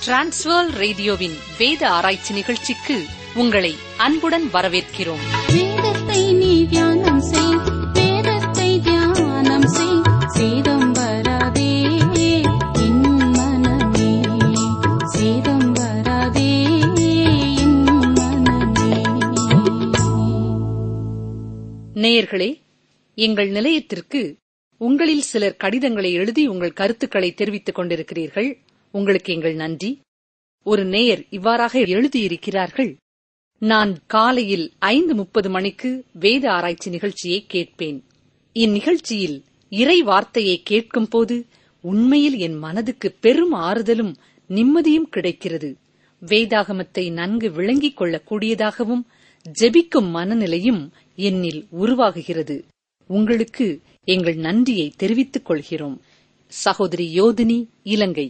transfer ரேடியோவின் வேத ஆராய்ச்சி நிகழ்ச்சிக்கு உங்களை அன்புடன் வரவேற்கிறோம் வேதத்தை நீ தியானம் செய் வேதத்தை தியானம் செய் சேதம் வராதே என் மனமே சேதம் வராதே என் மனமே நேயர்களே எங்கள் நிலையத்திற்கு உங்களில் சிலர் கடிதங்களை எழுதி உங்கள் கருத்துக்களை தெரிவித்துக் கொண்டிருக்கிறீர்கள் உங்களுக்கு எங்கள் நன்றி ஒரு நேயர் இவ்வாறாக எழுதியிருக்கிறார்கள் நான் காலையில் ஐந்து முப்பது மணிக்கு வேத ஆராய்ச்சி நிகழ்ச்சியை கேட்பேன் இந்நிகழ்ச்சியில் இறை வார்த்தையை கேட்கும் போது உண்மையில் என் மனதுக்கு பெரும் ஆறுதலும் நிம்மதியும் கிடைக்கிறது வேதாகமத்தை நன்கு விளங்கிக் கொள்ளக்கூடியதாகவும் ஜெபிக்கும் மனநிலையும் என்னில் உருவாகுகிறது உங்களுக்கு எங்கள் நன்றியை தெரிவித்துக் கொள்கிறோம் சகோதரி யோதினி இலங்கை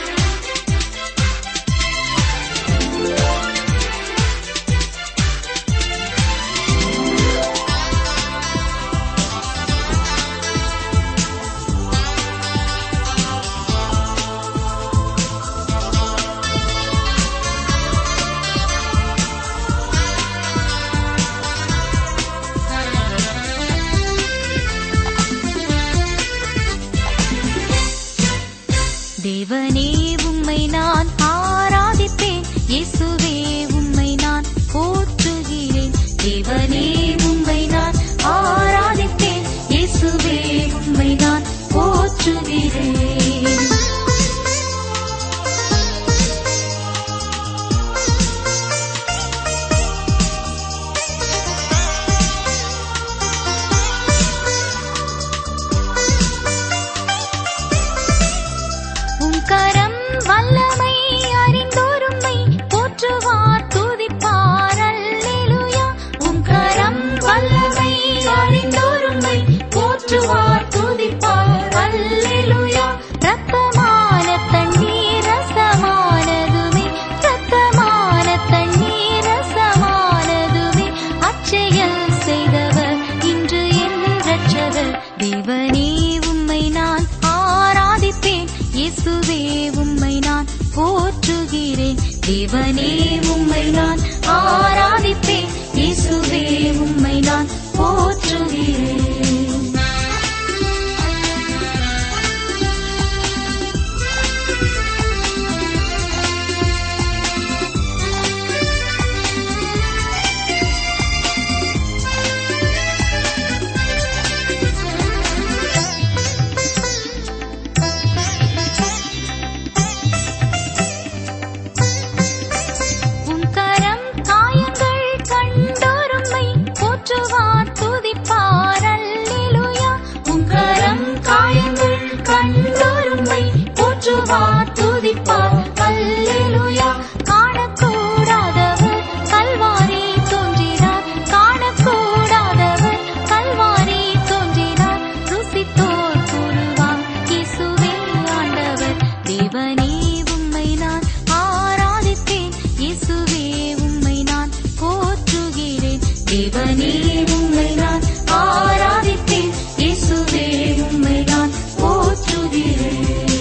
தேவனே உம்மை நான் ஆராதிப்பேன் இயேசுவே உம்மை நான் போற்றுகிறேன் தேவனே உம்மை நான் ஆராதிப்பேன் இயேசுவே உம்மை நான் போற்றுகிறேன் உம் கரம் வல்லமை அறிந்தோரும்மை போற்றுவார் துதிப்பார் அல்லேலூயா உம் கரம் வல்லமை அறிந்தோரும்மை போற்றுவார் துதிப்பார் அல்லேலூயா ரத்தமான தண்ணீர் ரசமானதுமே ரத்தமான தண்ணீர் ரசமானதுமே அச்செயல் செய்தவர் இன்று என் ரட்சகர் தேவனே உம்மை நான் ஆராதிப்பேன் இயேசுவே உம்மை நான் போற்றுகிறேன் தேவனே உம்மை நான் ஆராதிப்பேன் இயேசுவே உம்மை நான் போற்றுகிறேன் உம் கரம் காயங்கள் கண்டோரும்மை போற்றுவார் துதிப்பார் அல்லேலூயா உம் கரம் காயங்கள் கண்டோரும்மை போற்றுவார் துதிப்பார் அல்லேலூயா காணக்கூடாதவர் கல்வாரி தோன்றினார் காணக்கூடாதவர் கல்வாரி தோன்றினார் ருசித்தோர் கூறுவார் இயேசுவே ஆண்டவர் தேவனே உம்மை நான் ஆராதிப்பேன் இயேசுவே உம்மை நான் போற்றுகிறேன் தேவனே உம்மை நான் ஆராதிப்பேன் இயேசுவே உம்மை நான் போற்றுகிறேன்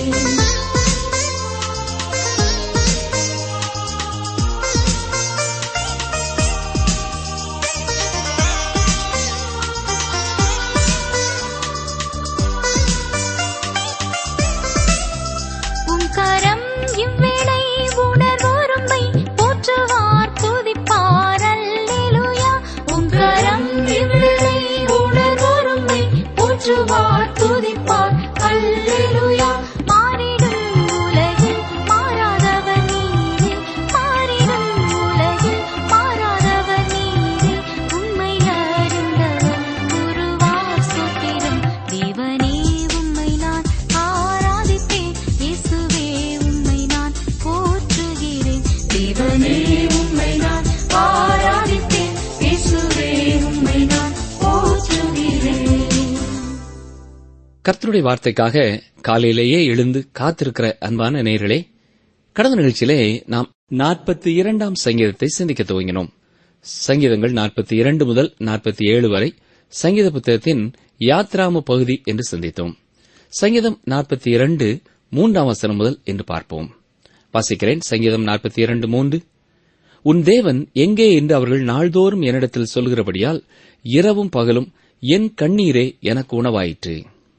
உம் கரம் இவ்வேளை உணர்வோரும்மை போற்றுவார் துதிப்பார் அல்லேலூயா உம் கரம் இவ்வேளை உணர்வோரும்மை போற்றுவார் துதிப்பார் அல்லேலூயா மாறிடும் உலகில் மாறாதவர் நீரே மாறிடும் உலகில் மாறாதவர் நீரே உம்மை அறிந்தவர் குருவார் சுத்திரம் தேவனே உம்மை நான் ஆராதிப்பேன் இயேசுவே உம்மை நான் போற்றுகிறேன் தேவனே உம்மை நான் ஆராதிப்பேன் இயேசுவே உம்மை நான் போற்றுகிறேன் கர்த்தருடைய வார்த்தைக்காக காலையிலேயே எழுந்து காத்திருக்கிற அன்பான நேயர்களே கடந்த நிகழ்ச்சியிலே நாம் நாற்பத்தி இரண்டாம் சங்கீதத்தை சிந்திக்க துவங்கினோம் சங்கீதங்கள் நாற்பத்தி இரண்டு முதல் நாற்பத்தி ஏழு வரை சங்கீத புத்தகத்தின் யாத்ராம பகுதி என்று சிந்தித்தோம் சங்கீதம் நாற்பத்தி இரண்டு மூன்றாம் வசனம் முதல் என்று பார்ப்போம் வாசிக்கிறேன் சங்கீதம் நாற்பத்தி இரண்டு மூன்று உன் தேவன் எங்கே என்று அவர்கள் நாள்தோறும் என்னிடத்தில் சொல்கிறபடியால் இரவும் பகலும் என் கண்ணீரே எனக்கு உணவாயிற்று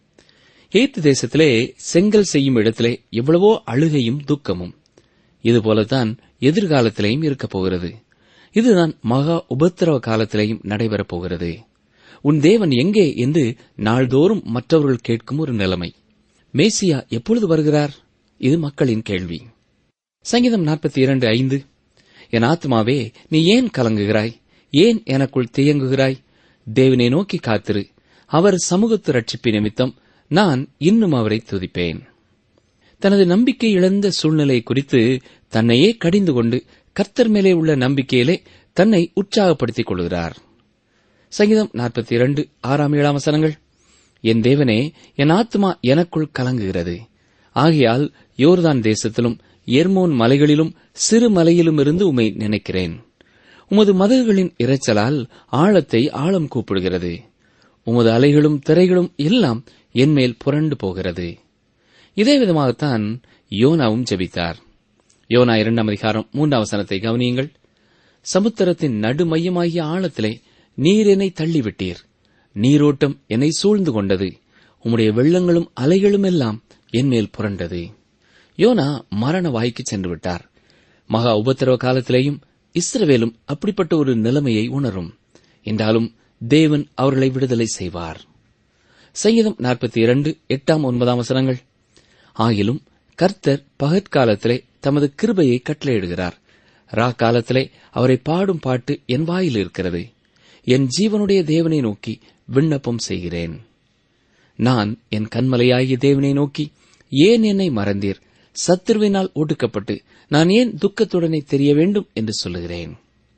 ஏத்து தேசத்திலே செங்கல் செய்யும் இடத்திலே எவ்வளவோ அழுகையும் துக்கமும் இதுபோலத்தான் எதிர்காலத்திலேயும் இருக்கப் போகிறது இதுதான் மகா உபத்திரவ காலத்திலேயும் நடைபெறப் போகிறது உன் தேவன் எங்கே என்று நாள்தோறும் மற்றவர்கள் கேட்கும் ஒரு நிலைமை மேசியா எப்பொழுது வருகிறார் இது மக்களின் கேள்வி சங்கீதம் நாற்பத்தி இரண்டு ஐந்து என் ஆத்மாவே நீ ஏன் கலங்குகிறாய் ஏன் எனக்குள் தியங்குகிறாய் தேவனை நோக்கி காத்திரு அவர் சமூகத்து ரட்சிப்பு நிமித்தம் நான் இன்னும் அவரை துதிப்பேன் தனது நம்பிக்கை இழந்த சூழ்நிலை குறித்து தன்னையே கடிந்து கொண்டு கர்த்தர் மேலே உள்ள நம்பிக்கையிலே தன்னை உற்சாகப்படுத்திக் கொள்கிறார் சங்கீதம் நாற்பத்தி இரண்டு ஆறாம் ஏழாம் வசனங்கள் என் தேவனே என் ஆத்மா எனக்குள் கலங்குகிறது ஆகையால் யோர்தான் தேசத்திலும் எர்மோன் மலைகளிலும் சிறு மலையிலும் இருந்து உமை நினைக்கிறேன் உமது மதகுகளின் இரைச்சலால் ஆழத்தை ஆழம் கூப்பிடுகிறது உமது அலைகளும் திரைகளும் எல்லாம் என்மேல் புரண்டு போகிறது இதே விதமாகத்தான் யோனாவும் ஜெபித்தார் யோனா இரண்டாம் அதிகாரம் மூன்றாம் வசனத்தை கவனியுங்கள் சமுத்திரத்தின் நடுமையமாகிய ஆழத்திலே நீர் என்னை தள்ளிவிட்டீர் நீரோட்டம் என்னை சூழ்ந்து கொண்டது உம்முடைய வெள்ளங்களும் அலைகளும் எல்லாம் என்மேல் புரண்டது யோனா மரண வாய்க்கு சென்று விட்டார் மகா உபத்திரவ காலத்திலேயும் இஸ்ரவேலும் அப்படிப்பட்ட ஒரு நிலைமையை உணரும் என்றாலும் தேவன் அவர்களை விடுதலை செய்வார் சங்கீதம் நாற்பத்தி இரண்டு எட்டாம் ஒன்பதாம் வசனங்கள் ஆகிலும் கர்த்தர் பகற்காலத்திலே தமது கிருபையை கட்டளையிடுகிறார் ரா காலத்திலே அவரை பாடும் பாட்டு என் வாயில் இருக்கிறது என் ஜீவனுடைய தேவனை நோக்கி விண்ணப்பம் செய்கிறேன் நான் என் கண்மலையாகிய தேவனை நோக்கி ஏன் என்னை மறந்தீர் சத்துருவினால் ஒடுக்கப்பட்டு நான் ஏன் துக்கத்துடனே தெரிய வேண்டும் என்று சொல்லுகிறேன்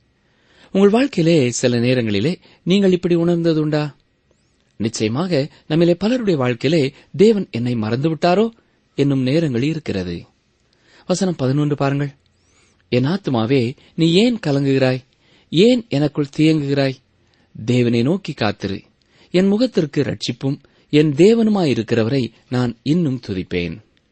உங்கள் வாழ்க்கையிலே சில நேரங்களிலே நீங்கள் இப்படி உணர்ந்ததுண்டா நிச்சயமாக நம்மிலே பலருடைய வாழ்க்கையிலே தேவன் என்னை மறந்துவிட்டாரோ என்னும் நேரங்கள் இருக்கிறது வசனம் பதினொன்று பாருங்கள் என் ஆத்துமாவே நீ ஏன் கலங்குகிறாய் ஏன் எனக்குள் தியங்குகிறாய் தேவனை நோக்கி காத்திரு என் முகத்திற்கு ரட்சிப்பும் என் தேவனுமாயிருக்கிறவரை நான் இன்னும் துதிப்பேன்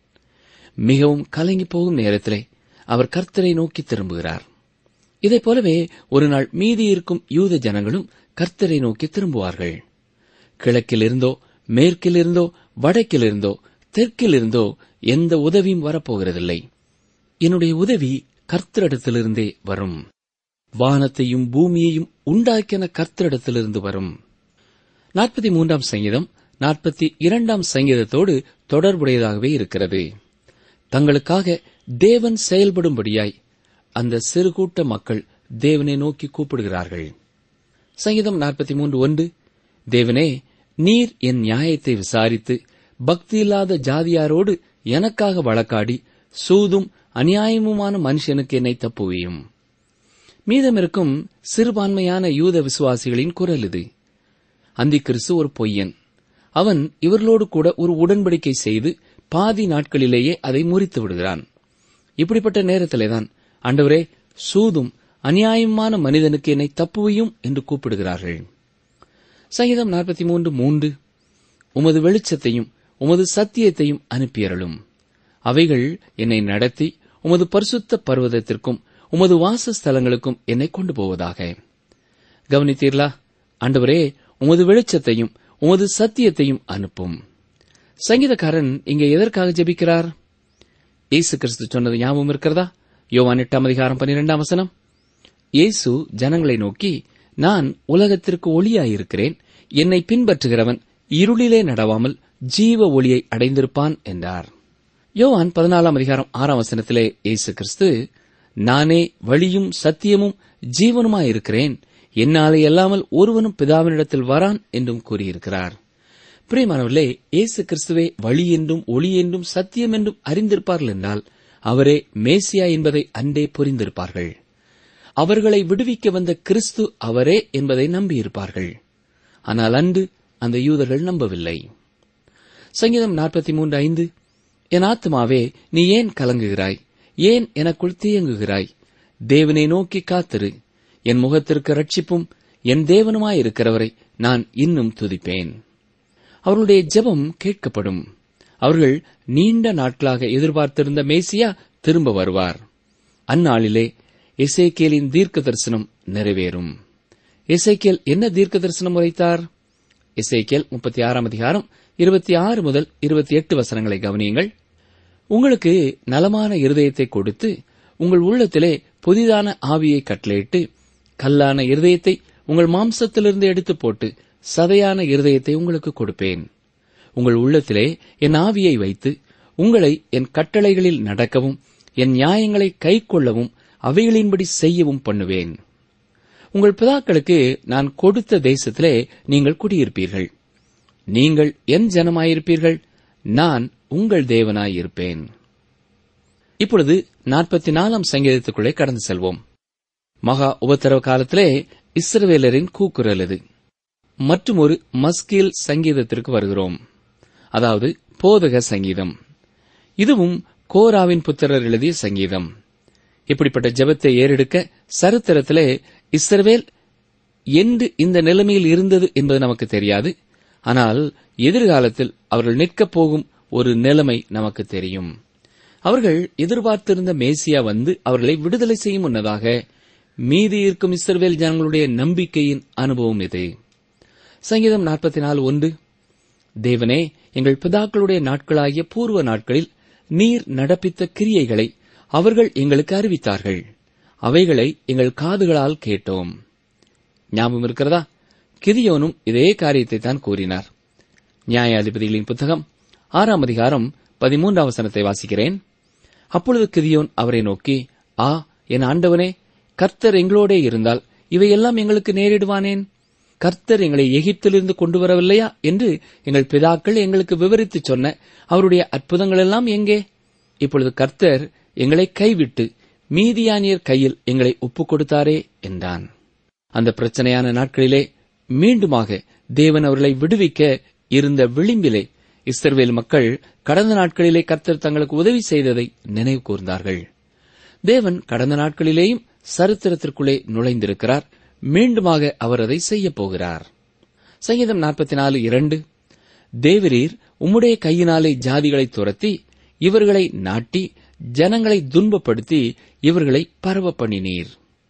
மிகவும் கலங்கி போகும் நேரத்திலே அவர் கர்த்தரை நோக்கி திரும்புகிறார் இதைப் போலவே ஒரு நாள் மீதி இருக்கும் யூத ஜனங்களும் கர்த்தரை நோக்கி திரும்புவார்கள் கிழக்கிலிருந்தோ மேற்கிலிருந்தோ வடக்கிலிருந்தோ தெற்கிலிருந்தோ எந்த உதவியும் வரப்போகிறதில்லை என்னுடைய உதவி கர்த்தரிடத்திலிருந்தே வரும் வானத்தையும் பூமியையும் உண்டாக்கின கர்த்தரிடத்திலிருந்து வரும் நாற்பத்தி மூன்றாம் சங்கீதம் நாற்பத்தி இரண்டாம் சங்கீதத்தோடு தொடர்புடையதாகவே இருக்கிறது தங்களுக்காக தேவன் செயல்படும்படியாய் அந்த சிறு கூட்ட மக்கள் தேவனை நோக்கி கூப்பிடுகிறார்கள் சங்கீதம் நாற்பத்தி மூன்று ஒன்று தேவனே நீர் என் நியாயத்தை விசாரித்து பக்தியில்லாத ஜாதியாரோடு எனக்காக வழக்காடி சூதும் அநியாயமுமான மனுஷனுக்கு என்னை தப்புவியும் மீதமிருக்கும் சிறுபான்மையான யூத விசுவாசிகளின் குரல் இது அந்தி கிறிஸ்து ஒரு பொய்யன் அவன் இவர்களோடு கூட ஒரு உடன்படிக்கை செய்து பாதி நாட்களிலேயே அதை முறித்து விடுகிறான் இப்படிப்பட்ட நேரத்திலேதான் ஆண்டவரே சூதும் அநியாயமான மனிதனுக்கு என்னை தப்புவையும் என்று கூப்பிடுகிறார்கள் சங்கீதம் நாற்பத்தி மூன்று மூன்று உமது வெளிச்சத்தையும் உமது சத்தியத்தையும் அனுப்பியறலும் அவைகள் என்னை நடத்தி உமது பரிசுத்த பர்வதத்திற்கும் உமது வாசஸ்தலங்களுக்கும் என்னை கொண்டு போவதாக கவனித்தீர்களா ஆண்டவரே உமது வெளிச்சத்தையும் உமது சத்தியத்தையும் அனுப்பும் சங்கீதக்காரன் இங்கே எதற்காக ஜெபிக்கிறார் இயேசு கிறிஸ்து சொன்னது ஞாபகம் இருக்கிறதா யோவான் எட்டாம் அதிகாரம் பன்னிரெண்டாம் வசனம் இயேசு ஜனங்களை நோக்கி நான் உலகத்திற்கு ஒளியாயிருக்கிறேன் என்னை பின்பற்றுகிறவன் இருளிலே நடவாமல் ஜீவ ஒளியை அடைந்திருப்பான் என்றார் யோவான் பதினாலாம் அதிகாரம் ஆறாம் வசனத்திலே இயேசு கிறிஸ்து நானே வழியும் சத்தியமும் ஜீவனுமாயிருக்கிறேன் என்னாலே அல்லாமல் ஒருவனும் பிதாவினிடத்தில் வரான் என்றும் கூறியிருக்கிறார் பிரியமானவர்களே இயேசு கிறிஸ்துவே வழி என்றும் ஒளி என்றும் சத்தியம் என்றும் அறிந்திருப்பார்கள் என்றால் அவரே மேசியா என்பதை அன்றே புரிந்திருப்பார்கள் அவர்களை விடுவிக்க வந்த கிறிஸ்து அவரே என்பதை நம்பியிருப்பார்கள் ஆனால் அன்று அந்த யூதர்கள் நம்பவில்லை சங்கீதம் நாற்பத்தி மூன்று ஐந்து என் ஆத்மாவே நீ ஏன் கலங்குகிறாய் ஏன் எனக்குள் தீயங்குகிறாய் தேவனை நோக்கி காத்திரு என் முகத்திற்கு ரட்சிப்பும் என் தேவனுமாயிருக்கிறவரை நான் இன்னும் துதிப்பேன் அவர்களுடைய ஜெபம் கேட்கப்படும் அவர்கள் நீண்ட நாட்களாக எதிர்பார்த்திருந்த மேசியா திரும்ப வருவார் அந்நாளிலே எசேக்கியலின் தீர்க்க தரிசனம் நிறைவேறும் எசேக்கியல் என்ன தீர்க்க தரிசனம் உரைத்தார் எசேக்கியல் முப்பத்தி ஆறாம் அதிகாரம் இருபத்தி ஆறு முதல் இருபத்தி எட்டு வசனங்களை கவனியுங்கள் உங்களுக்கு நலமான இருதயத்தை கொடுத்து உங்கள் உள்ளத்திலே புதிதான ஆவியை கட்டளையிட்டு கல்லான இருதயத்தை உங்கள் மாம்சத்திலிருந்து எடுத்து போட்டு சதையான இருதயத்தை உங்களுக்கு கொடுப்பேன் உங்கள் உள்ளத்திலே என் ஆவியை வைத்து உங்களை என் கட்டளைகளில் நடக்கவும் என் நியாயங்களை கைக்கொள்ளவும் அவைகளின்படி செய்யவும் பண்ணுவேன் உங்கள் பிதாக்களுக்கு நான் கொடுத்த தேசத்திலே நீங்கள் குடியிருப்பீர்கள் நீங்கள் என் ஜனமாயிருப்பீர்கள் நான் உங்கள் தேவனாயிருப்பேன் இப்பொழுது நாற்பத்தி நாலாம் சங்கீதத்துக்குள்ளே கடந்து செல்வோம் மகா உபத்திரவ காலத்திலே இஸ்ரவேலரின் கூக்குரல் இது மற்றும் ஒரு மஸ்கீல் சங்கீதத்திற்கு வருகிறோம் அதாவது போதக சங்கீதம் இதுவும் கோராவின் புத்திரர் எழுதிய சங்கீதம் இப்படிப்பட்ட ஜெபத்தை ஏறெடுக்க சரித்திரத்திலே இஸ்ரவேல் என்று இந்த நிலைமையில் இருந்தது என்பது நமக்கு தெரியாது ஆனால் எதிர்காலத்தில் அவர்கள் நிற்கப் போகும் ஒரு நிலைமை நமக்கு தெரியும் அவர்கள் எதிர்பார்த்திருந்த மேசியா வந்து அவர்களை விடுதலை செய்யும் முன்னதாக மீதி இருக்கும் இஸ்ரவேல் ஜனங்களுடைய நம்பிக்கையின் அனுபவம் இது சங்கீதம் நாற்பத்தி நாலு ஒன்று தேவனே எங்கள் பிதாக்களுடைய நாட்களாகிய பூர்வ நாட்களில் நீர் நடப்பித்த கிரியைகளை அவர்கள் எங்களுக்கு அறிவித்தார்கள் அவைகளை எங்கள் காதுகளால் கேட்டோம் ஞாபகம் இருக்கிறதா கிதியோனும் இதே காரியத்தை தான் கூறினார் நியாயாதிபதிகளின் புத்தகம் ஆறாம் அதிகாரம் பதிமூன்றாம் வசனத்தை வாசிக்கிறேன் அப்பொழுது கிதியோன் அவரை நோக்கி ஆ என் ஆண்டவனே கர்த்தர் எங்களோடே இருந்தால் இவையெல்லாம் எங்களுக்கு நேரிடுவானேன் கர்த்தர் எங்களை எகிப்திலிருந்து கொண்டு வரவில்லையா என்று எங்கள் பிதாக்கள் எங்களுக்கு விவரித்துச் சொன்ன அவருடைய அற்புதங்கள் எல்லாம் எங்கே இப்பொழுது கர்த்தர் எங்களை கைவிட்டு மீதியானியர் கையில் எங்களை ஒப்புக் கொடுத்தாரே என்றான் அந்த பிரச்சனையான நாட்களிலே மீண்டுமாக தேவன் அவர்களை விடுவிக்க இருந்த விளிம்பிலே இஸ்ரவேல் மக்கள் கடந்த நாட்களிலே கர்த்தர் தங்களுக்கு உதவி செய்ததை நினைவு கூர்ந்தார்கள் தேவன் கடந்த நாட்களிலேயும் சரித்திரத்திற்குள்ளே நுழைந்திருக்கிறார் மீண்டுமாக அவர் அதை செய்யப் போகிறார் சங்கீதம் நாற்பத்தி நாலு இரண்டு தேவரீர் உம்முடைய கையினாலே ஜாதிகளை துரத்தி இவர்களை நாட்டி ஜனங்களை துன்பப்படுத்தி இவர்களை பரவ பண்ணினீர்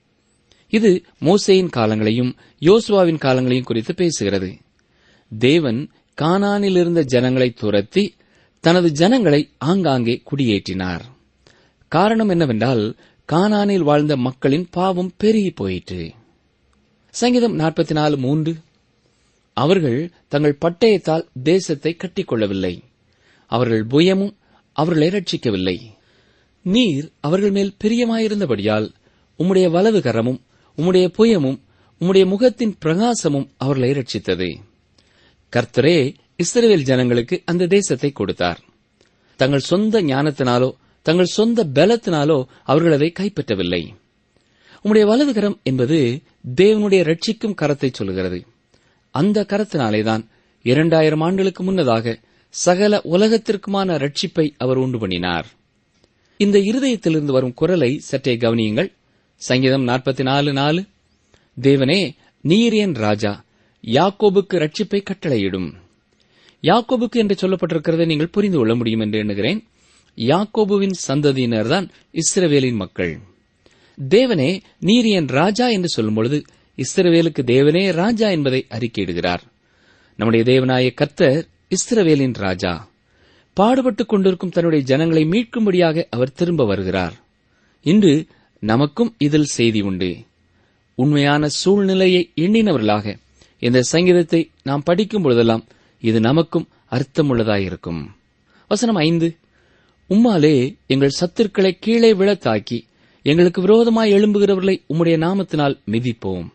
இது மோசேயின் காலங்களையும் யோசுவாவின் காலங்களையும் குறித்து பேசுகிறது தேவன் கானானில் இருந்த ஜனங்களை துரத்தி தனது ஜனங்களை ஆங்காங்கே குடியேற்றினார் காரணம் என்னவென்றால் கானானில் வாழ்ந்த மக்களின் பாவம் பெருகி போயிற்று சங்கீதம் நாற்பத்தி நாலு மூன்று அவர்கள் தங்கள் பட்டயத்தால் தேசத்தை கட்டிக்கொள்ளவில்லை அவர்கள் புயமும் அவர்களை ரட்சிக்கவில்லை நீர் அவர்கள் மேல் பிரியமாயிருந்தபடியால் உம்முடைய வலது கரமும் உம்முடைய புயமும் உம்முடைய முகத்தின் பிரகாசமும் அவர்களை ரட்சித்தது கர்த்தரே இஸ்ரவேல் ஜனங்களுக்கு அந்த தேசத்தை கொடுத்தார் தங்கள் சொந்த ஞானத்தினாலோ தங்கள் சொந்த பலத்தினாலோ அவர்கள் அதை கைப்பற்றவில்லை உம்முடைய வலது கரம் என்பது தேவனுடைய ரட்சிக்கும் கரத்தை சொல்கிறது அந்த கரத்தினாலேதான் இரண்டாயிரம் ஆண்டுகளுக்கு முன்னதாக சகல உலகத்திற்குமான ரட்சிப்பை அவர் உண்டு பண்ணினார் இந்த இருதயத்திலிருந்து வரும் குரலை சற்றே கவனியுங்கள் சங்கீதம் நாற்பத்தி நாலு நாலு தேவனே நீர் என் ராஜா யாக்கோபுக்கு ரட்சிப்பை கட்டளையிடும் யாக்கோபுக்கு என்று சொல்லப்பட்டிருக்கிறதை நீங்கள் புரிந்து கொள்ள முடியும் என்று எண்ணுகிறேன் யாக்கோபுவின் சந்ததியினர்தான் இஸ்ரவேலின் மக்கள் தேவனே நீர் என் ராஜா என்று சொல்லும்பொழுது இஸ்ரவேலுக்கு தேவனே ராஜா என்பதை அறிக்கையிடுகிறார் நம்முடைய தேவனாய கர்த்தர் இஸ்ரவேலின் ராஜா பாடுபட்டுக் கொண்டிருக்கும் தன்னுடைய ஜனங்களை மீட்கும்படியாக அவர் திரும்ப வருகிறார் இன்று நமக்கும் இதில் செய்தி உண்டு உண்மையான சூழ்நிலையை எண்ணினவர்களாக இந்த சங்கீதத்தை நாம் படிக்கும் பொழுதெல்லாம் இது நமக்கும் அர்த்தமுள்ளதாயிருக்கும் வசனம் ஐந்து உம்மாலே எங்கள் சத்துருக்களை கீழே விழத்தாக்கி எங்களுக்கு விரோதமாய் எழும்புகிறவர்களை உம்முடைய நாமத்தினால் மிதிப்போம்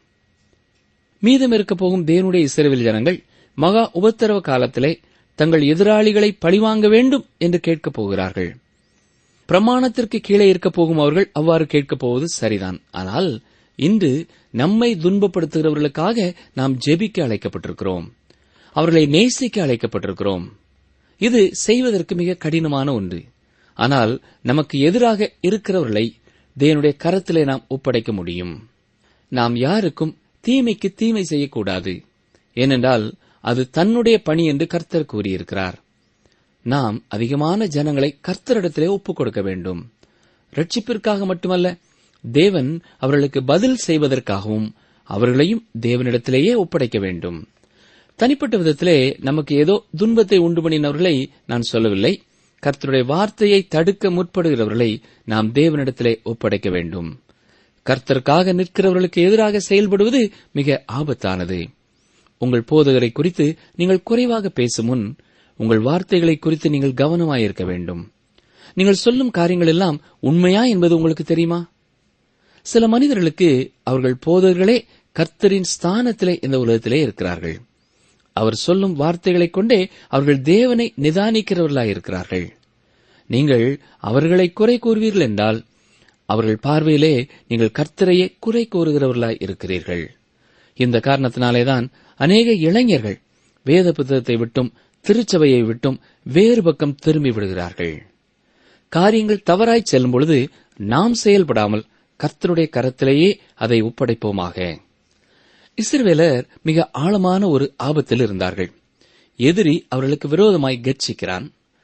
மீதம் இருக்கப் போகும் தேவனுடைய இஸ்ரவேல் ஜனங்கள் மகா உபத்திரவ காலத்திலே தங்கள் எதிராளிகளை பழிவாங்க வேண்டும் என்று கேட்கப் போகிறார்கள் பிரமாணத்திற்கு கீழே இருக்கப் போகும் அவர்கள் அவ்வாறு கேட்கப் போவது சரிதான் ஆனால் இன்று நம்மை துன்பப்படுத்துகிறவர்களுக்காக நாம் ஜெபிக்க அழைக்கப்பட்டிருக்கிறோம் அவர்களை நேசிக்க அழைக்கப்பட்டிருக்கிறோம் இது செய்வதற்கு மிக கடினமான ஒன்று ஆனால் நமக்கு எதிராக இருக்கிறவர்களை தேவனுடைய கரத்திலே நாம் ஒப்படைக்க முடியும் நாம் யாருக்கும் தீமைக்கு தீமை செய்யக்கூடாது ஏனென்றால் அது தன்னுடைய பணி என்று கர்த்தர் கூறியிருக்கிறார் நாம் அதிகமான ஜனங்களை கர்த்தரிடத்திலே ஒப்புக் கொடுக்க வேண்டும் ரட்சிப்பிற்காக மட்டுமல்ல தேவன் அவர்களுக்கு பதில் செய்வதற்காகவும் அவர்களையும் தேவனிடத்திலேயே ஒப்படைக்க வேண்டும் தனிப்பட்ட விதத்திலே நமக்கு ஏதோ துன்பத்தை உண்டு பண்ணினவர்களை நான் சொல்லவில்லை கர்த்தருடைய வார்த்தையை தடுக்க முற்படுகிறவர்களை நாம் தேவனிடத்திலே ஒப்படைக்க வேண்டும் கர்த்தருக்காக நிற்கிறவர்களுக்கு எதிராக செயல்படுவது மிக ஆபத்தானது உங்கள் போதகரை குறித்து நீங்கள் குறைவாக பேசும் முன் உங்கள் வார்த்தைகளை குறித்து நீங்கள் கவனமாயிருக்க வேண்டும் நீங்கள் சொல்லும் காரியங்கள் எல்லாம் உண்மையா என்பது உங்களுக்கு தெரியுமா சில மனிதர்களுக்கு அவர்கள் போதகர்களே கர்த்தரின் ஸ்தானத்திலே இந்த உலகத்திலே இருக்கிறார்கள் அவர் சொல்லும் வார்த்தைகளைக் கொண்டே அவர்கள் தேவனை நிதானிக்கிறவர்களாயிருக்கிறார்கள் நீங்கள் அவர்களை குறை கூறுவீர்கள் என்றால் அவர்கள் பார்வையிலே நீங்கள் கர்த்தரையே குறை கூறுகிறவர்களாய் இருக்கிறீர்கள் இந்த காரணத்தினாலேதான் அநேக இளைஞர்கள் வேத புத்தகத்தை விட்டும் திருச்சபையை விட்டும் வேறு பக்கம் திரும்பி விடுகிறார்கள் காரியங்கள் தவறாய் செல்லும் பொழுது நாம் செயல்படாமல் கர்த்தருடைய கரத்திலேயே அதை ஒப்படைப்போமாக இஸ்ரவேலர் மிக ஆழமான ஒரு ஆபத்தில் இருந்தார்கள் எதிரி அவர்களுக்கு விரோதமாய் கட்சிக்கிறான்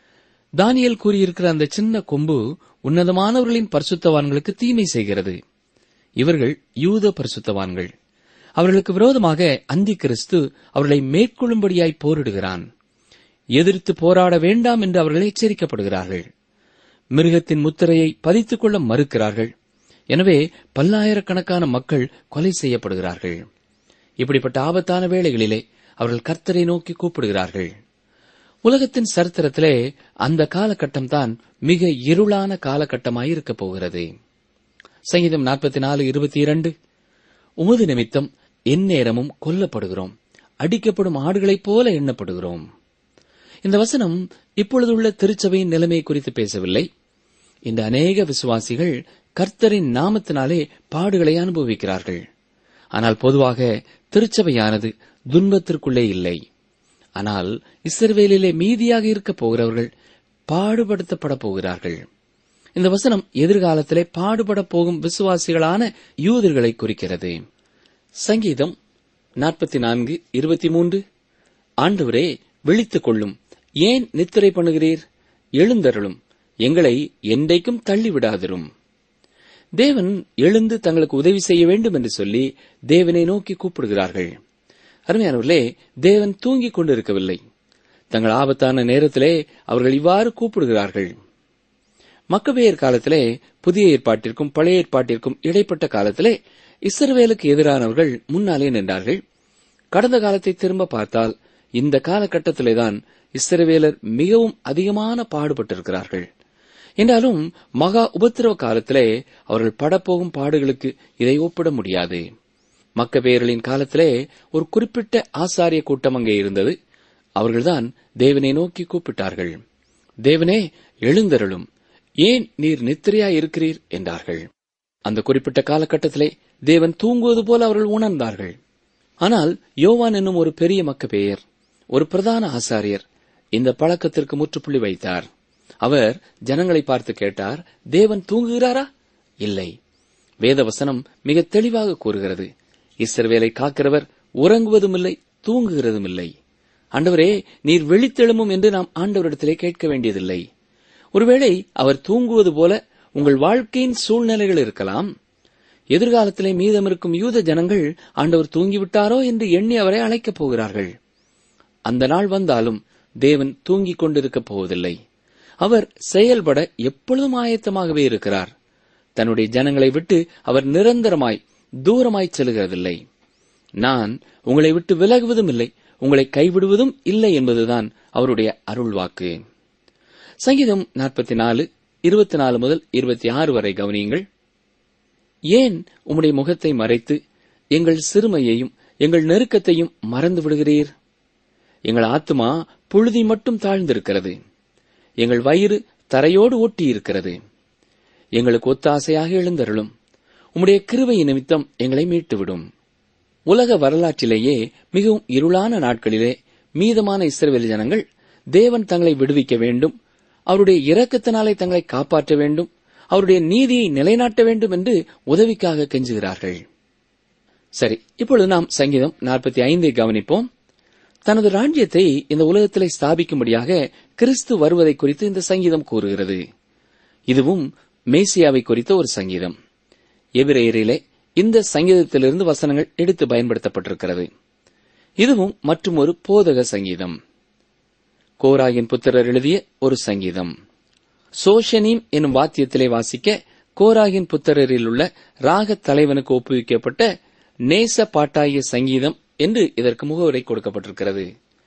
தானியல் கூறியிருக்கிற அந்த சின்ன கொம்பு உன்னதமானவர்களின் பரிசுத்தவான்களுக்கு தீமை செய்கிறது இவர்கள் யூத பரிசுத்தவான்கள் அவர்களுக்கு விரோதமாக அந்தி கிறிஸ்து அவர்களை மேற்கொள்ளும்படியாய் போரிடுகிறான் எதிர்த்து போராட வேண்டாம் என்று அவர்கள் எச்சரிக்கப்படுகிறார்கள் மிருகத்தின் முத்திரையை பதித்துக் கொள்ள மறுக்கிறார்கள் எனவே பல்லாயிரக்கணக்கான மக்கள் கொலை செய்யப்படுகிறார்கள் இப்படிப்பட்ட ஆபத்தான வேளைகளிலே அவர்கள் கர்த்தரை நோக்கி கூப்பிடுகிறார்கள் உலகத்தின் சரித்திரத்திலே அந்த காலகட்டம் தான் மிக இருளான காலகட்டமாயிருக்கப் போகிறது சங்கீதம் நாற்பத்தி நாலு இருபத்தி இரண்டு உமது நிமித்தம் எந்நேரமும் கொல்லப்படுகிறோம் அடிக்கப்படும் ஆடுகளைப் போல எண்ணப்படுகிறோம் இந்த வசனம் இப்பொழுதுள்ள திருச்சபையின் நிலைமை குறித்து பேசவில்லை இந்த அநேக விசுவாசிகள் கர்த்தரின் நாமத்தினாலே பாடுகளை அனுபவிக்கிறார்கள் ஆனால் பொதுவாக திருச்சபையானது துன்பத்திற்குள்ளே இல்லை ஆனால் இஸ்ரவேலிலே மீதியாக இருக்கப் போகிறவர்கள் பாடுபடுத்தப்பட போகிறார்கள் இந்த வசனம் எதிர்காலத்திலே பாடுபட போகும் விசுவாசிகளான யூதர்களை குறிக்கிறது சங்கீதம் நாற்பத்தி நான்கு இருபத்தி மூன்று ஆண்டவரே விழித்துக் கொள்ளும் ஏன் நித்திரை பண்ணுகிறீர் எழுந்தருளும் எங்களை என்றைக்கும் தள்ளிவிடாதிரும் தேவன் எழுந்து தங்களுக்கு உதவி செய்ய வேண்டும் என்று சொல்லி தேவனை நோக்கி கூப்பிடுகிறார்கள் அருமையானவர்களே தேவன் தூங்கிக் கொண்டிருக்கவில்லை தங்கள் ஆபத்தான நேரத்திலே அவர்கள் இவ்வாறு கூப்பிடுகிறார்கள் மக்கபேயர் காலத்திலே புதிய ஏற்பாட்டிற்கும் பழைய ஏற்பாட்டிற்கும் இடைப்பட்ட காலத்திலே இஸ்ரவேலுக்கு எதிரானவர்கள் முன்னாலே நின்றார்கள் கடந்த காலத்தை திரும்ப பார்த்தால் இந்த காலகட்டத்திலேதான் இஸ்ரவேலர் மிகவும் அதிகமான பாடுபட்டிருக்கிறார்கள் என்றாலும் மகா உபத்திரவ காலத்திலே அவர்கள் படப்போகும் பாடுகளுக்கு இதை ஒப்பிட முடியாது மக்கபேயர்களின் காலத்திலே ஒரு குறிப்பிட்ட ஆசாரிய கூட்டம் அங்கே இருந்தது அவர்கள்தான் தேவனை நோக்கி கூப்பிட்டார்கள் தேவனே எழுந்தருளும் ஏன் நீர் நித்திரையா இருக்கிறீர் என்றார்கள் அந்த குறிப்பிட்ட காலகட்டத்திலே தேவன் தூங்குவது போல அவர்கள் உணர்ந்தார்கள் ஆனால் யோவான் என்னும் ஒரு பெரிய மக்கபேயர் ஒரு பிரதான ஆசாரியர் இந்த பழக்கத்திற்கு முற்றுப்புள்ளி வைத்தார் அவர் ஜனங்களை பார்த்து கேட்டார் தேவன் தூங்குகிறாரா இல்லை வேதவசனம் மிக தெளிவாக கூறுகிறது இஸ்ரவேலை காக்கிறவர் உறங்குவதும் இல்லை தூங்குகிறதும் இல்லை ஆண்டவரே நீர் விழித்தெழுமும் என்று நாம் ஆண்டவரிடத்திலே கேட்க வேண்டியதில்லை ஒருவேளை அவர் தூங்குவது போல உங்கள் வாழ்க்கையின் சூழ்நிலைகள் இருக்கலாம் எதிர்காலத்திலே மீதமிருக்கும் யூத ஜனங்கள் ஆண்டவர் தூங்கிவிட்டாரோ என்று எண்ணி அவரை அழைக்கப் போகிறார்கள் அந்த நாள் வந்தாலும் தேவன் தூங்கிக் கொண்டிருக்கப் போவதில்லை அவர் செயல்பட எப்பொழுதும் ஆயத்தமாகவே இருக்கிறார் தன்னுடைய ஜனங்களை விட்டு அவர் நிரந்தரமாய் தூரமாய் செல்கிறதில்லை நான் உங்களை விட்டு விலகுவதும் இல்லை உங்களை கைவிடுவதும் இல்லை என்பதுதான் அவருடைய அருள்வாக்கு சங்கீதம் நாற்பத்தி நாலு இருபத்தி நாலு முதல் இருபத்தி ஆறு வரை கவனியுங்கள் ஏன் உம்முடைய முகத்தை மறைத்து எங்கள் சிறுமையையும் எங்கள் நெருக்கத்தையும் மறந்து விடுகிறீர் எங்கள் ஆத்துமா புழுதி மட்டும் தாழ்ந்திருக்கிறது எங்கள் வயிறு தரையோடு ஒட்டி இருக்கிறது எங்களுக்கு ஒத்தாசையாக எழுந்தருளும் உம்முடைய கிருபை நிமித்தம் எங்களை மீட்டுவிடும் உலக வரலாற்றிலேயே மிகவும் இருளான நாட்களிலே மீதமான இஸ்ரவேல் ஜனங்கள் தேவன் தங்களை விடுவிக்க வேண்டும் அவருடைய இரக்கத்தினாலே தங்களை காப்பாற்ற வேண்டும் அவருடைய நீதியை நிலைநாட்ட வேண்டும் என்று உதவிக்காக கெஞ்சுகிறார்கள் சரி இப்பொழுது நாம் சங்கீதம் நாற்பத்தி ஐந்தை கவனிப்போம் தனது ராஜ்யத்தை இந்த உலகத்திலே ஸ்தாபிக்கும்படியாக கிறிஸ்து வருவதை குறித்து இந்த சங்கீதம் கூறுகிறது இதுவும் மேசியாவை குறித்த ஒரு சங்கீதம் எபிரேயரிலே இந்த சங்கீதத்திலிருந்து வசனங்கள் எடுத்து பயன்படுத்தப்பட்டிருக்கிறது இதுவும் மற்றும் ஒரு போதக சங்கீதம் கோராகின் புத்திரர் எழுதிய ஒரு சங்கீதம் சோஷனீம் எனும் வாத்தியத்திலே வாசிக்க கோராகின் புத்திரரில் உள்ள ராகத் தலைவனுக்கு ஒப்புவிக்கப்பட்ட நேச பாட்டாகிய சங்கீதம் என்று இதற்கு முகவுரை கொடுக்கப்பட்டிருக்கிறது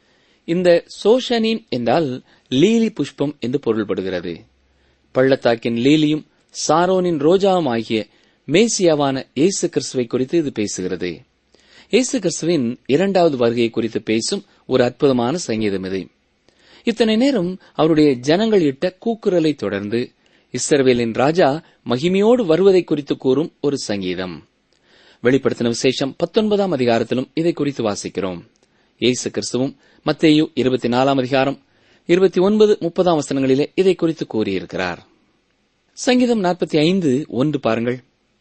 இந்த சோஷனீம் என்றால் லீலி புஷ்பம் என்று பொருள்படுகிறது பள்ளத்தாக்கின் லீலியும் சாரோனின் ரோஜாவும் ஆகிய மேசியாவான இயேசு கிறிஸ்துவை குறித்து இது பேசுகிறது இயேசு கிறிஸ்துவின் இரண்டாவது வருகையை குறித்து பேசும் ஒரு அற்புதமான சங்கீதம் இது இத்தனை நேரம் அவருடைய ஜனங்கள் இட்ட கூக்குரலை தொடர்ந்து இஸ்ரவேலின் ராஜா மகிமையோடு வருவதை குறித்து கூறும் ஒரு சங்கீதம் வெளிப்படுத்தின விசேஷம் பத்தொன்பதாம் அதிகாரத்திலும் இதை குறித்து வாசிக்கிறோம் இயேசு கிறிஸ்துவும் மத்தேயு இருபத்தி நாலாம் அதிகாரம் இருபத்தி ஒன்பது முப்பதாம் வசனங்களிலே இதை குறித்து கூறியிருக்கிறார் சங்கீதம் நாற்பத்தி ஐந்து ஒன்று பாருங்கள்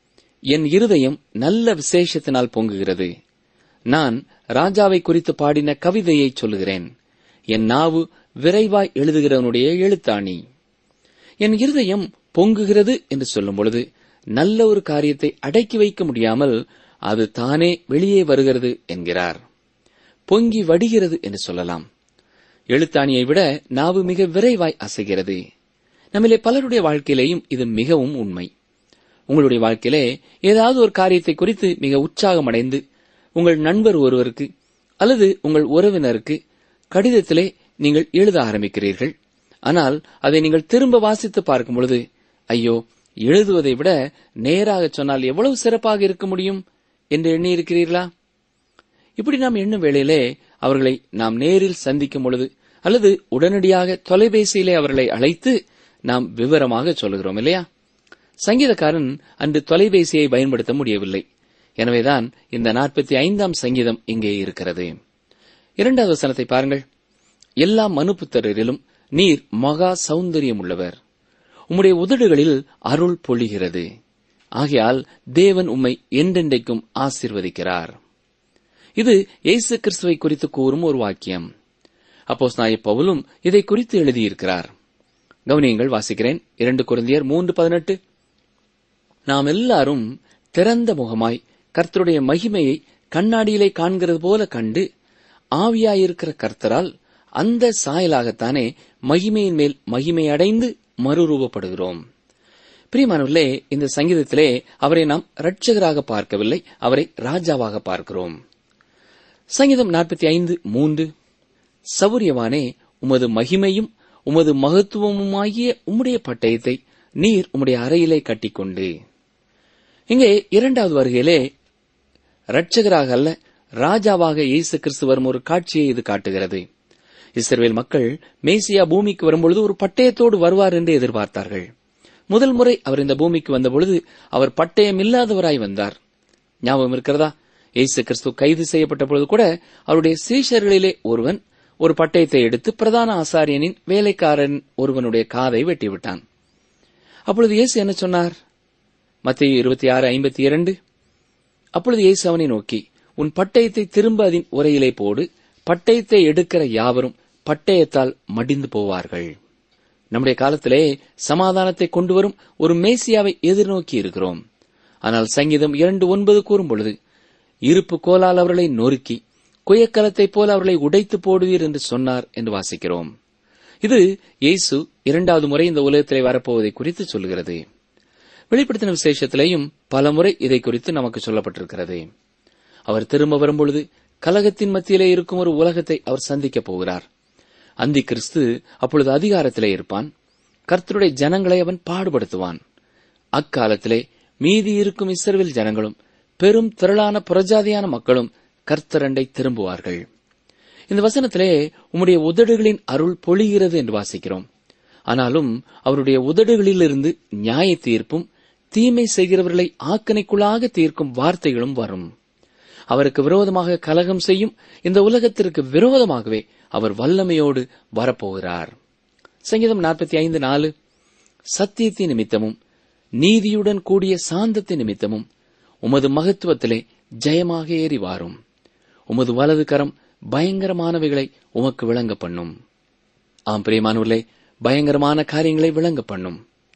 என் இருதயம் நல்ல விசேஷத்தினால் பொங்குகிறது நான் ராஜாவை குறித்து பாடின கவிதையை சொல்லுகிறேன் என் நாவு விரைவாய் எழுதுகிறவனுடைய எழுத்தாணி என் இருதயம் பொங்குகிறது என்று சொல்லும் பொழுது நல்ல ஒரு காரியத்தை அடக்கி வைக்க முடியாமல் அது தானே வெளியே வருகிறது என்கிறார் பொங்கி வடிகிறது என்று சொல்லலாம் எழுத்தாணியை விட நாவு மிக விரைவாய் அசைகிறது நம்மிலே பலருடைய வாழ்க்கையிலேயும் இது மிகவும் உண்மை உங்களுடைய வாழ்க்கையிலே ஏதாவது ஒரு காரியத்தை குறித்து மிக உற்சாகம் அடைந்து உங்கள் நண்பர் ஒருவருக்கு அல்லது உங்கள் உறவினருக்கு கடிதத்திலே நீங்கள் எழுத ஆரம்பிக்கிறீர்கள் ஆனால் அதை நீங்கள் திரும்ப வாசித்து பார்க்கும் பொழுது ஐயோ எழுதுவதை விட நேராக சொன்னால் எவ்வளவு சிறப்பாக இருக்க முடியும் என்று எண்ணியிருக்கிறீர்களா இப்படி நாம் எண்ணும் வேளையிலே அவர்களை நாம் நேரில் சந்திக்கும் பொழுது அல்லது உடனடியாக தொலைபேசியிலே அவர்களை அழைத்து நாம் விவரமாக சொல்லுகிறோம் இல்லையா சங்கீதக்காரன் அன்று தொலைபேசியை பயன்படுத்த முடியவில்லை எனவேதான் இந்த நாற்பத்தி ஐந்தாம் சங்கீதம் இங்கே இருக்கிறது இரண்டாவது வசனத்தை பாருங்கள் எல்லா மனுப்புத்தரிலும் நீர் மகா சௌந்தரியம் உள்ளவர் உம்முடைய உதடுகளில் அருள் பொழிகிறது ஆகையால் தேவன் உம்மை என்றென்றைக்கும் ஆசிர்வதிக்கிறார் இது இயேசு கிறிஸ்துவை குறித்து கூறும் ஒரு வாக்கியம் அப்போஸ் நாய பவுலும் இதை குறித்து எழுதியிருக்கிறார் கவனியங்கள் வாசிக்கிறேன் இரண்டு குருந்தியர் மூன்று பதினெட்டு நாம் எல்லாரும் திறந்த முகமாய் கர்த்தருடைய மகிமையை கண்ணாடியிலே காண்கிறது போல கண்டு ஆவியாயிருக்கிற கர்த்தரால் அந்த சாயலாகத்தானே மகிமையின் மேல் மகிமை அடைந்து மறுரூபப்படுகிறோம் பிரியமானவர்களே இந்த சங்கீதத்திலே அவரை நாம் ரட்சகராக பார்க்கவில்லை அவரை ராஜாவாக பார்க்கிறோம் சங்கீதம் நாற்பத்தி ஐந்து மூன்று சௌரியவானே உமது மகிமையும் உமது மகத்துவமுமாகிய உம்முடைய பட்டயத்தை நீர் உம்முடைய அறையிலே கட்டிக்கொண்டு இங்கே இரண்டாவது வருகையிலே ரட்சகராக அல்ல ராஜாவாக இயேசு கிறிஸ்து வரும் ஒரு காட்சியை இது காட்டுகிறது இஸ்ரவேல் மக்கள் மேசியா பூமிக்கு வரும்பொழுது ஒரு பட்டயத்தோடு வருவார் என்று எதிர்பார்த்தார்கள் முதல் முறை அவர் இந்த பூமிக்கு வந்தபொழுது அவர் பட்டயம் இல்லாதவராய் வந்தார் ஞாபகம் இருக்கிறதா இயேசு கிறிஸ்து கைது செய்யப்பட்ட பொழுது கூட அவருடைய சீஷர்களிலே ஒருவன் ஒரு பட்டயத்தை எடுத்து பிரதான ஆசாரியனின் வேலைக்காரன் ஒருவனுடைய காதை வெட்டிவிட்டான் அப்பொழுது இயேசு என்ன சொன்னார் மத்திய இருபத்தி ஆறு ஐம்பத்தி இரண்டு அப்பொழுது இயேசு அவனை நோக்கி உன் பட்டயத்தை திரும்ப அதன் உரையிலே போடு பட்டயத்தை எடுக்கிற யாவரும் பட்டயத்தால் மடிந்து போவார்கள் நம்முடைய காலத்திலே சமாதானத்தை கொண்டு வரும் ஒரு மேசியாவை எதிர்நோக்கி இருக்கிறோம் ஆனால் சங்கீதம் இரண்டு ஒன்பது கூறும் பொழுது இருப்பு கோலால் அவர்களை நொறுக்கி குயக்கலத்தைப் போல அவர்களை உடைத்து போடுவீர் என்று சொன்னார் என்று வாசிக்கிறோம் இது இயேசு இரண்டாவது முறை இந்த உலகத்திலே வரப்போவதை குறித்து சொல்கிறது வெளிப்படுத்தின விசேஷத்திலேயும் பல முறை இதை குறித்து நமக்கு சொல்லப்பட்டிருக்கிறது அவர் திரும்ப வரும்பொழுது கலகத்தின் மத்தியிலே இருக்கும் ஒரு உலகத்தை அவர் சந்திக்கப் போகிறார் அந்தி கிறிஸ்து அப்பொழுது அதிகாரத்திலே இருப்பான் கர்த்தருடைய ஜனங்களை அவன் பாடுபடுத்துவான் அக்காலத்திலே மீதி இருக்கும் இஸ்ரவேல் ஜனங்களும் பெரும் திரளான புறஜாதியான மக்களும் கர்த்தரண்டை திரும்புவார்கள் இந்த வசனத்திலே உம்முடைய உதடுகளின் அருள் பொழிகிறது என்று வாசிக்கிறோம் ஆனாலும் அவருடைய உதடுகளிலிருந்து நியாய தீர்ப்பும் தீமை செய்கிறவர்களை ஆக்கனைக்குள்ளாக தீர்க்கும் வார்த்தைகளும் வரும் அவருக்கு விரோதமாக கலகம் செய்யும் இந்த உலகத்திற்கு விரோதமாகவே அவர் வல்லமையோடு வரப்போகிறார் சங்கீதம் நாற்பத்தி ஐந்து நாலு சத்தியத்தின் நிமித்தமும் நீதியுடன் கூடிய சாந்தத்தின் நிமித்தமும் உமது மகத்துவத்திலே ஜெயமாக ஏறி வாரும் உமது வலது கரம் பயங்கரமானவைகளை உமக்கு விளங்க பண்ணும் ஆம் பிரியமானவர்களே பயங்கரமான காரியங்களை விளங்க பண்ணும்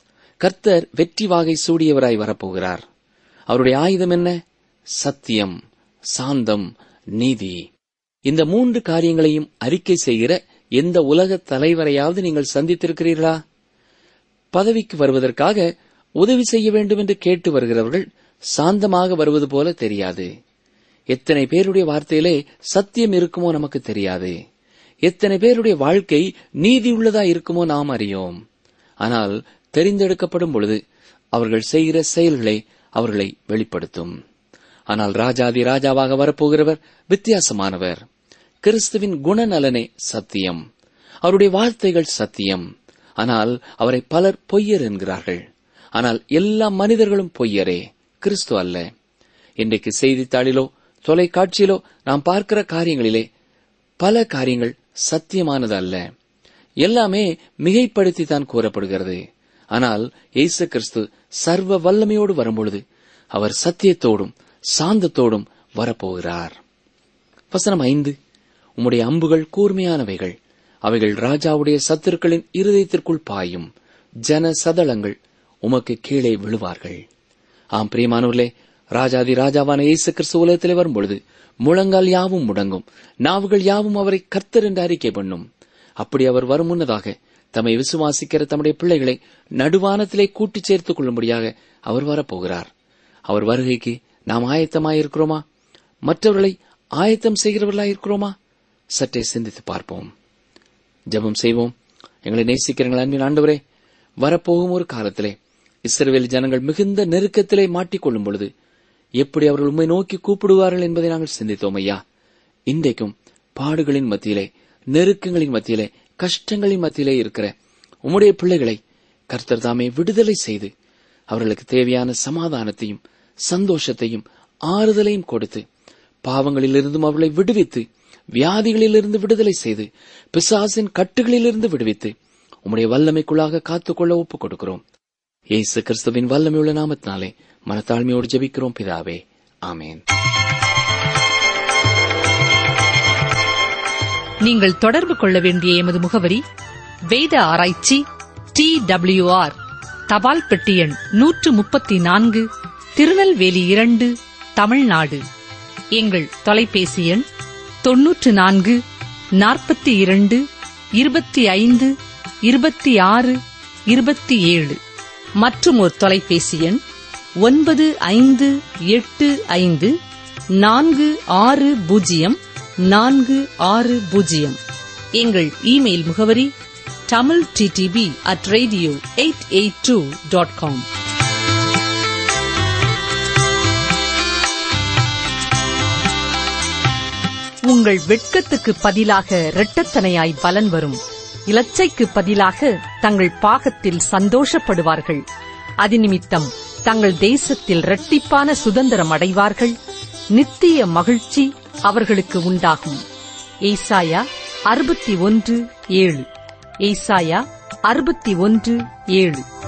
கர்த்தர் வெற்றி வாகை சூடியவராய் வரப்போகிறார் அவருடைய ஆயுதம் என்ன சத்தியம் சாந்தம் நீதி இந்த மூன்று காரியங்களையும் அறிக்கை செய்கிற எந்த உலக தலைவரையாவது நீங்கள் சந்தித்திருக்கிறீர்களா பதவிக்கு வருவதற்காக உதவி செய்ய வேண்டும் என்று கேட்டு வருகிறவர்கள் சாந்தமாக வருவது போல தெரியாது எத்தனை பேருடைய வார்த்தையிலே சத்தியம் இருக்குமோ நமக்கு தெரியாது எத்தனை பேருடைய வாழ்க்கை நீதி உள்ளதா இருக்குமோ நாம் அறியோம் ஆனால் தெரிந்தெடுக்கப்படும் பொழுது அவர்கள் செய்கிற செயல்களை அவர்களை வெளிப்படுத்தும் ஆனால் ராஜாதி ராஜாவாக வரப்போகிறவர் வித்தியாசமானவர் கிறிஸ்துவின் குணநலனே சத்தியம் அவருடைய வார்த்தைகள் சத்தியம் ஆனால் அவரை பலர் பொய்யர் என்கிறார்கள் ஆனால் எல்லா மனிதர்களும் பொய்யரே கிறிஸ்து அல்ல இன்றைக்கு செய்தித்தாளிலோ தொலைக்காட்சியிலோ நாம் பார்க்கிற காரியங்களிலே பல காரியங்கள் சத்தியமானது அல்ல எல்லாமே மிகைப்படுத்தி தான் கூறப்படுகிறது ஆனால் இயேசு கிறிஸ்து சர்வ வல்லமையோடு வரும்பொழுது அவர் சத்தியத்தோடும் சாந்தத்தோடும் வரப்போகிறார் வசனம் ஐந்து உம்முடைய அம்புகள் கூர்மையானவைகள் அவைகள் ராஜாவுடைய சத்துருக்களின் இருதயத்திற்குள் பாயும் ஜன சதளங்கள் உமக்கு கீழே விழுவார்கள் ஆம் பிரியமானவர்களே ராஜாதி ராஜாவான இயேசு கிறிஸ்து உலகத்திலே வரும்பொழுது முழங்கால் யாவும் முடங்கும் நாவுகள் யாவும் அவரை கர்த்தர் என்று அறிக்கை பண்ணும் அப்படி அவர் வரும் முன்னதாக தம்மை விசுவாசிக்கிற தம்முடைய பிள்ளைகளை நடுவானத்திலே கூட்டிச் சேர்த்துக் கொள்ளும்படியாக அவர் வரப்போகிறார் அவர் வருகைக்கு நாம் ஆயத்தமாயிருக்கிறோமா மற்றவர்களை ஆயத்தம் செய்கிறவர்களாயிருக்கிறோமா சற்றே சிந்தித்து பார்ப்போம் ஜெபம் செய்வோம் எங்களை நேசிக்கிறீங்கள் அன்பின் ஆண்டவரே வரப்போகும் ஒரு காலத்திலே இஸ்ரவேல் ஜனங்கள் மிகுந்த நெருக்கத்திலே மாட்டிக்கொள்ளும் பொழுது எப்படி அவர்கள் உண்மை நோக்கி கூப்பிடுவார்கள் என்பதை நாங்கள் சிந்தித்தோம் ஐயா இன்றைக்கும் பாடுகளின் மத்தியிலே நெருக்கங்களின் மத்தியிலே கஷ்டங்களின் மத்தியிலே இருக்கிற உம்முடைய பிள்ளைகளை கர்த்தர் தாமே விடுதலை செய்து அவர்களுக்கு தேவையான சமாதானத்தையும் சந்தோஷத்தையும் ஆறுதலையும் கொடுத்து பாவங்களிலிருந்தும் அவர்களை விடுவித்து வியாதிகளிலிருந்து விடுதலை செய்து பிசாசின் கட்டுகளிலிருந்து விடுவித்து உம்முடைய வல்லமைக்குள்ளாக காத்துக்கொள்ள ஒப்புக் கொடுக்கிறோம் இயேசு கிறிஸ்துவின் வல்லமையுள்ள நாமத்தினாலே மனத்தாழ்மையோடு ஜெபிக்கிறோம் பிதாவே ஆமேன் நீங்கள் தொடர்பு கொள்ள வேண்டிய எமது முகவரி வேத ஆராய்ச்சி டி ஆர் தபால் பெட்டி எண் நூற்று முப்பத்தி நான்கு திருநெல்வேலி இரண்டு தமிழ்நாடு எங்கள் தொலைபேசி எண் தொன்னூற்று நான்கு நாற்பத்தி இரண்டு இருபத்தி ஐந்து இருபத்தி ஆறு இருபத்தி ஏழு மற்றும் ஒரு தொலைபேசி எண் ஒன்பது ஐந்து எட்டு ஐந்து நான்கு ஆறு பூஜ்ஜியம் நான்கு ஆறு பூஜ்ஜியம் எங்கள் இமெயில் முகவரி Tamil DTP at radio eight eight two dot com உங்கள் வெட்கத்துக்கு பதிலாக இரட்டத்தனையாய் பலன் வரும் இலச்சைக்கு பதிலாக தங்கள் பாகத்தில் சந்தோஷப்படுவார்கள் அதிநிமித்தம் தங்கள் தேசத்தில் இரட்டிப்பான சுதந்திரம் அடைவார்கள் நித்திய மகிழ்ச்சி அவர்களுக்கு உண்டாகும் ஏசாயா அறுபத்தி ஒன்று ஏழு ஏசாயா அறுபத்தி ஒன்று ஏழு